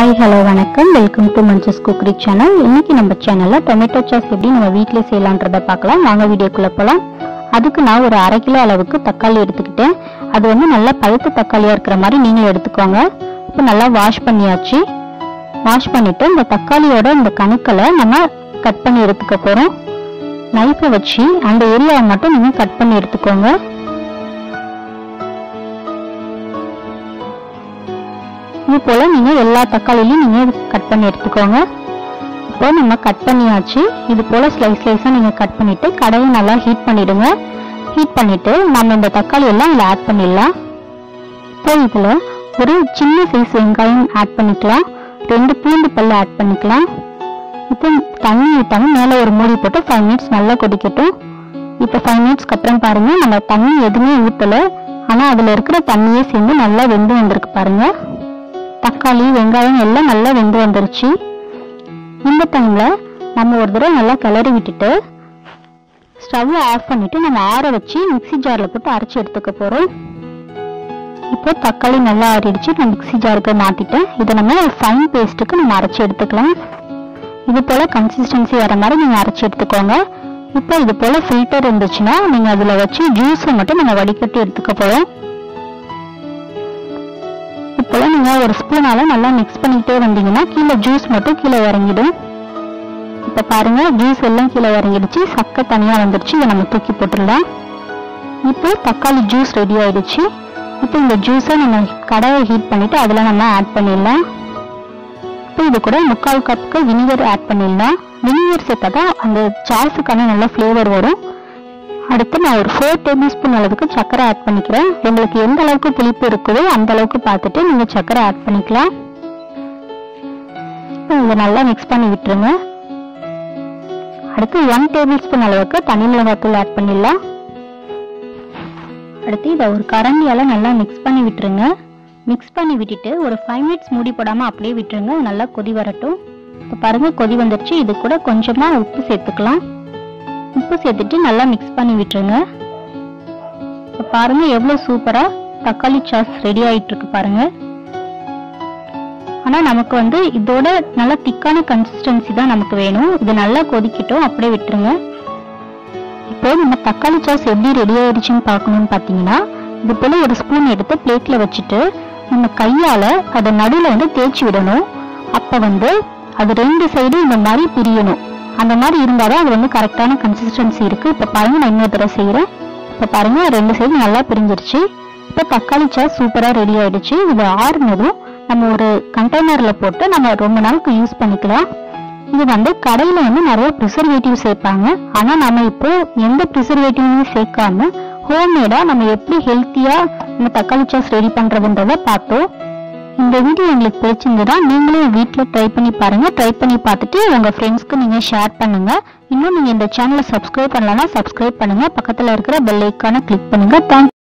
hi hello வணக்கம் welcome to Manju's cookery channel இன்னைக்கு நம்ம சேனல்ல டொமேட்டோ சாஸ் எப்படி நம்ம வீட்டிலே செய்யலான்றத பார்க்கலாம் வாங்க வீடியோக்குள்ள போலாம் அதுக்கு நான் ஒரு அரை கிலோ அளவுக்கு தக்காளி எடுத்துக்கிட்டேன் அது வந்து நல்லா பழுத்த தக்காளியா இருக்கிற மாதிரி நீங்களும் எடுத்துக்கோங்க இப்போ நல்லா வாஷ் பண்ணியாச்சு வாஷ் பண்ணிட்டு இந்த தக்காளியோட இந்த கணுக்களை நம்ம கட் பண்ணி எடுத்துக்க போறோம் நைஃபை வச்சு அந்த ஏரியாவை மட்டும் நீங்க கட் பண்ணி எடுத்துக்கோங்க இது போல நீங்க எல்லா தக்காளிலையும் நீங்க கட் பண்ணி எடுத்துக்கோங்க இப்போ நம்ம கட் பண்ணியாச்சு இது போல ஸ்லைஸ் ஸ்லைஸா நீங்க கட் பண்ணிட்டு கடையை நல்லா ஹீட் பண்ணிடுங்க ஹீட் பண்ணிட்டு நம்ம இந்த தக்காளி எல்லாம் இதுல ஆட் பண்ணிடலாம் இப்போ இதுல ஒரு சின்ன சைஸ் வெங்காயம் ஆட் பண்ணிக்கலாம் ரெண்டு பூண்டு பல்லு ஆட் பண்ணிக்கலாம் இப்போ தண்ணி ஊத்தாம மேல ஒரு மூடி போட்டு ஃபைவ் மினிட்ஸ் நல்லா கொதிக்கட்டும் இப்போ ஃபைவ் மினிட்ஸ்க்கு அப்புறம் பாருங்க நம்ம தண்ணி எதுவுமே ஊத்தல ஆனா அதுல இருக்கிற தண்ணியே சேர்ந்து நல்லா வெந்து வந்திருக்கு பாருங்க தக்காளி வெங்காயம் எல்லாம் நல்லா வெந்து வந்துருச்சு இந்த டைம்ல நம்ம ஒரு தடவை நல்லா கிளறி விட்டுட்டு ஸ்டவ் ஆஃப் பண்ணிட்டு நம்ம ஆற வச்சு மிக்ஸி ஜார்ல போட்டு அரைச்சு எடுத்துக்க போறோம் இப்போ தக்காளி நல்லா ஆறிடுச்சு நான் மிக்ஸி ஜாருக்கு மாத்திட்டேன் இதை நம்ம ஃபைன் பேஸ்ட்டுக்கு நம்ம அரைச்சு எடுத்துக்கலாம் இது போல கன்சிஸ்டன்சி வர மாதிரி நீங்க அரைச்சு எடுத்துக்கோங்க இப்போ இது போல ஃபில்டர் இருந்துச்சுன்னா நீங்க அதுல வச்சு ஜூஸை மட்டும் நம்ம வடிகட்டி எடுத்துக்க போறோம் இப்போல நீங்க ஒரு ஸ்பூனால நல்லா மிக்ஸ் பண்ணிக்கிட்டே வந்தீங்கன்னா கீழே ஜூஸ் மட்டும் கீழே இறங்கிடும் இப்ப பாருங்க ஜூஸ் எல்லாம் கீழே இறங்கிடுச்சு சக்கை தனியா வந்துருச்சு இதை நம்ம தூக்கி போட்டுடலாம் இப்போ தக்காளி ஜூஸ் ரெடி ஆயிடுச்சு இப்போ இந்த ஜூஸை நம்ம கடாயை ஹீட் பண்ணிட்டு அதுல நம்ம ஆட் பண்ணிடலாம் இப்போ இது கூட முக்கால் கப்புக்கு வினிகர் ஆட் பண்ணிடலாம் வினிகர் சேர்த்தா தான் அந்த சாஸுக்கான நல்ல ஃப்ளேவர் வரும் அடுத்து நான் ஒரு ஃபோர் டேபிள் ஸ்பூன் அளவுக்கு சர்க்கரை ஆட் பண்ணிக்கிறேன் உங்களுக்கு எந்த அளவுக்கு புளிப்பு இருக்குதோ அந்த அளவுக்கு பார்த்துட்டு நீங்க சர்க்கரை ஆட் பண்ணிக்கலாம் இப்போ இதை நல்லா மிக்ஸ் பண்ணி விட்டுருங்க அடுத்து ஒன் டேபிள் ஸ்பூன் அளவுக்கு தனி மிளகாத்தூள் ஆட் பண்ணிடலாம் அடுத்து இதை ஒரு கரண்டியால நல்லா மிக்ஸ் பண்ணி விட்டுருங்க மிக்ஸ் பண்ணி விட்டுட்டு ஒரு ஃபைவ் மினிட்ஸ் மூடி போடாம அப்படியே விட்டுருங்க அது நல்லா கொதி வரட்டும் இப்போ பாருங்க கொதி வந்துருச்சு இது கூட கொஞ்சமா உப்பு சேர்த்துக்கலாம் உப்பு சேர்த்துட்டு நல்லா மிக்ஸ் பண்ணி விட்டுருங்க இப்போ பாருங்க எவ்வளவு சூப்பரா தக்காளி சாஸ் ரெடி ஆயிட்டு இருக்கு பாருங்க ஆனா நமக்கு வந்து இதோட நல்ல திக்கான கன்சிஸ்டன்சி தான் நமக்கு வேணும் இது நல்லா கொதிக்கட்டும் அப்படியே விட்டுருங்க இப்போ நம்ம தக்காளி சாஸ் எப்படி ரெடி ஆயிடுச்சுன்னு பார்க்கணும்னு பார்த்தீங்கன்னா இது போல ஒரு ஸ்பூன் எடுத்து பிளேட்ல வச்சுட்டு நம்ம கையால அதை நடுவில் வந்து தேய்ச்சி விடணும் அப்ப வந்து அது ரெண்டு சைடும் இந்த மாதிரி பிரியணும் அந்த மாதிரி இருந்தாதான் அது வந்து கரெக்டான கன்சிஸ்டன்சி இருக்கு இப்ப பாருங்க நான் இன்னொரு தடவை செய்யறேன் இப்ப பாருங்க ரெண்டு சைடு நல்லா பிரிஞ்சிருச்சு இப்ப தக்காளி சாஸ் சூப்பரா ரெடி ஆயிடுச்சு இது ஆறுனதும் நம்ம ஒரு கண்டெய்னர்ல போட்டு நம்ம ரொம்ப நாளுக்கு யூஸ் பண்ணிக்கலாம் இது வந்து கடையில வந்து நிறைய ப்ரிசர்வேட்டிவ் சேர்ப்பாங்க ஆனா நம்ம இப்போ எந்த ப்ரிசர்வேட்டிவ்மே சேர்க்காம ஹோம்மேடா நம்ம எப்படி ஹெல்த்தியா நம்ம தக்காளி சாஸ் ரெடி பண்றதுன்றத பார்த்தோம் இந்த வீடியோ உங்களுக்கு பிடிச்சிருந்ததா நீங்களும் வீட்ல ட்ரை பண்ணி பாருங்க ட்ரை பண்ணி பார்த்துட்டு உங்க ஃப்ரெண்ட்ஸ்க்கு நீங்க ஷேர் பண்ணுங்க இன்னும் நீங்க இந்த சேனலை சப்ஸ்கிரைப் பண்ணலன்னா சப்ஸ்கிரைப் பண்ணுங்க பக்கத்துல இருக்கிற பெல் ஐக்கானை கிளிக் பண்ணுங்க தேங்க்